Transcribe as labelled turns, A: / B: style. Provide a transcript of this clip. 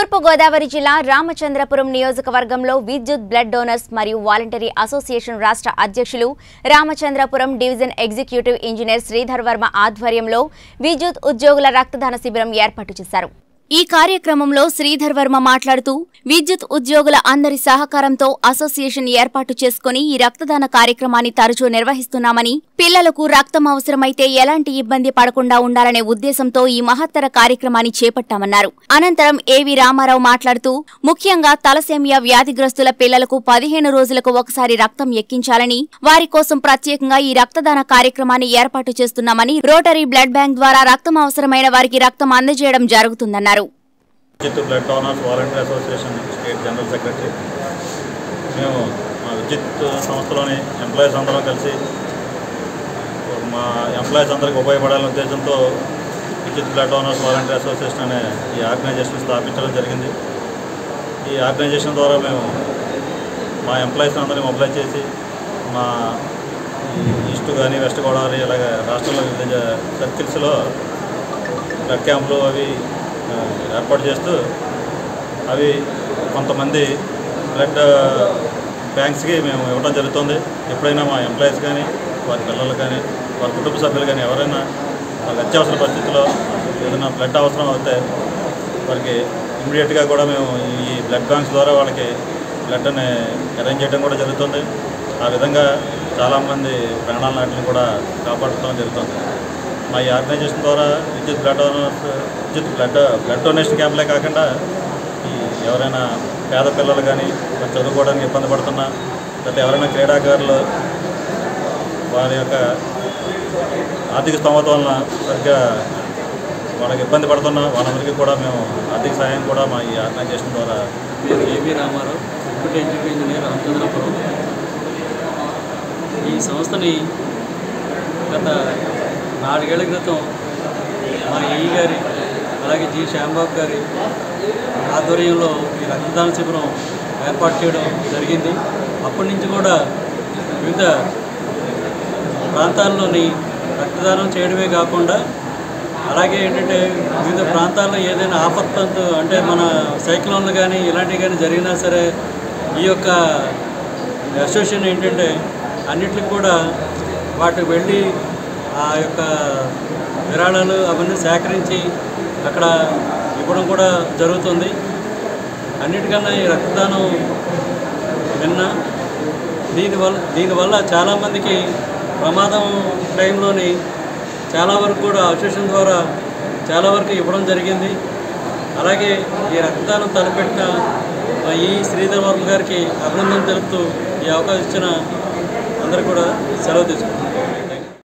A: తూర్పుగోదావరి జిల్లా రామచంద్రపురం నియోజకవర్గంలో విద్యుత్ బ్లడ్ డోనర్స్ మరియు వాలంటరీ అసోసియేషన్ రాష్ట్ర అధ్యక్షులు Ramachandrapuram division executive engineer Sridhar Varma ఆధ్వర్యంలో విద్యుత్ ఉద్యోగుల రక్తదాన శిబిరం ఏర్పాటు చేశారు ఈ కార్యక్రమంలో శ్రీధర్ వర్మ మాట్లాడుతూ విద్యుత్ ఉద్యోగుల అందరి సహకారంతో అసోసియేషన్ ఏర్పాటు చేసుకుని ఈ రక్తదాన కార్యక్రమాన్ని తరచూ నిర్వహిస్తున్నామని పిల్లలకు రక్తం అవసరమైతే ఎలాంటి ఇబ్బంది పడకుండా ఉండాలనే ఉద్దేశంతో ఈ మహత్తర కార్యక్రమాన్ని చేపట్టామన్నారు అనంతరం ఏవి రామారావు మాట్లాడుతూ ముఖ్యంగా తలసేమియా వ్యాధిగ్రస్తుల పిల్లలకు పదిహేను రోజులకు ఒకసారి రక్తం ఎక్కించాలని వారి కోసం ప్రత్యేకంగా ఈ రక్తదాన కార్యక్రమాన్ని ఏర్పాటు చేస్తున్నామని రోటరీ బ్లడ్ బ్యాంక్ ద్వారా రక్తం అవసరమైన వారికి రక్తం అందజేయడం జరుగుతుందన్నారు
B: విద్యుత్ blood donors volunteer association state general secretary మేము మా విద్యుత్ సంస్థలోని ఎంప్లాయీస్ అందరం కలిసి మా ఎంప్లాయీస్ అందరికి ఉపయోగపడాలనే ఉద్దేశంతో విద్యుత్ బ్లడ్ డోనర్స్ వాలంటీర్ అసోసియేషన్ అనే ఈ ఆర్గనైజేషన్ స్థాపించడం జరిగింది ఈ ఆర్గనైజేషన్ ద్వారా మేము మా ఎంప్లాయీస్ అందరినీ మొబిలైజ్ చేసి మా ఈస్ట్ కానీ వెస్ట్ గోదావరి ఇలాగ రాష్ట్రంలో వివిధ సర్కిల్స్లో బ్లడ్ క్యాంపులు అవి ఆ, ఏర్పాటు చేస్తూ అవి కొంతమంది బ్లడ్ బ్యాంక్స్కి మేము ఇవ్వడం జరుగుతుంది ఎప్పుడైనా మా ఎంప్లాయీస్ కానీ వారి పిల్లలు కానీ వారి కుటుంబ సభ్యులు కానీ ఎవరైనా వాళ్ళకి అత్యవసర పరిస్థితుల్లో ఏదైనా బ్లడ్ అవసరం అవుతే వారికి ఇమీడియట్గా కూడా మేము ఈ బ్లడ్ బ్యాంక్స్ ద్వారా వాళ్ళకి బ్లడ్ని అరేంజ్ చేయడం కూడా జరుగుతుంది ఆ విధంగా చాలామంది ప్రాణాల నాటిని కూడా కాపాడటం జరుగుతుంది మా ఈ ఆర్గనైజేషన్ ద్వారా విద్యుత్ బ్లడ్ డోనర్స్ విద్యుత్ బ్లడ్ బ్లడ్ డొనేషన్ క్యాంపులే కాకుండా ఈ ఎవరైనా పేద పిల్లలు కానీ మరి చదువుకోవడానికి ఇబ్బంది పడుతున్నా లేకపోతే ఎవరైనా క్రీడాకారులు వారి యొక్క ఆర్థిక స్తోమత వలన సరిగ్గా వాళ్ళకి ఇబ్బంది పడుతున్నా వాళ్ళందరికీ కూడా మేము ఆర్థిక సహాయం కూడా మా ఈ ఆర్గనైజేషన్ ద్వారా
C: పేరు A V Ramarao deputy executive engineer Ramachandrapuram ఈ సంస్థని గత నాలుగేళ్ల క్రితం మా ఏఈ గారి అలాగే జి శ్యాంబాబు గారి ఆధ్వర్యంలో ఈ రక్తదాన శిబిరం ఏర్పాటు చేయడం జరిగింది అప్పటి నుంచి కూడా వివిధ ప్రాంతాల్లోని రక్తదానం చేయడమే కాకుండా అలాగే ఏంటంటే వివిధ ప్రాంతాల్లో ఏదైనా ఆపత్తంతో అంటే మన సైక్లోన్లు కానీ ఇలాంటివి కానీ జరిగినా సరే ఈ యొక్క అసోసియేషన్ ఏంటంటే అన్నిటికి కూడా వాటికి వెళ్ళి ఆ యొక్క విరాళాలు అవన్నీ సేకరించి అక్కడ ఇవ్వడం కూడా జరుగుతుంది అన్నిటికన్నా ఈ రక్తదానం నిన్న దీనివల్ల దీనివల్ల చాలామందికి ప్రమాదం టైంలోని చాలా వరకు కూడా అసోసియేషన్ ద్వారా చాలా వరకు ఇవ్వడం జరిగింది అలాగే ఈ రక్తదానం తలపెట్టిన మా ఈ శ్రీధర్ వర్మ గారికి అభినందన తెలుపుతూ ఈ అవకాశం ఇచ్చిన అందరికీ కూడా సెలవు తీసుకుంటాం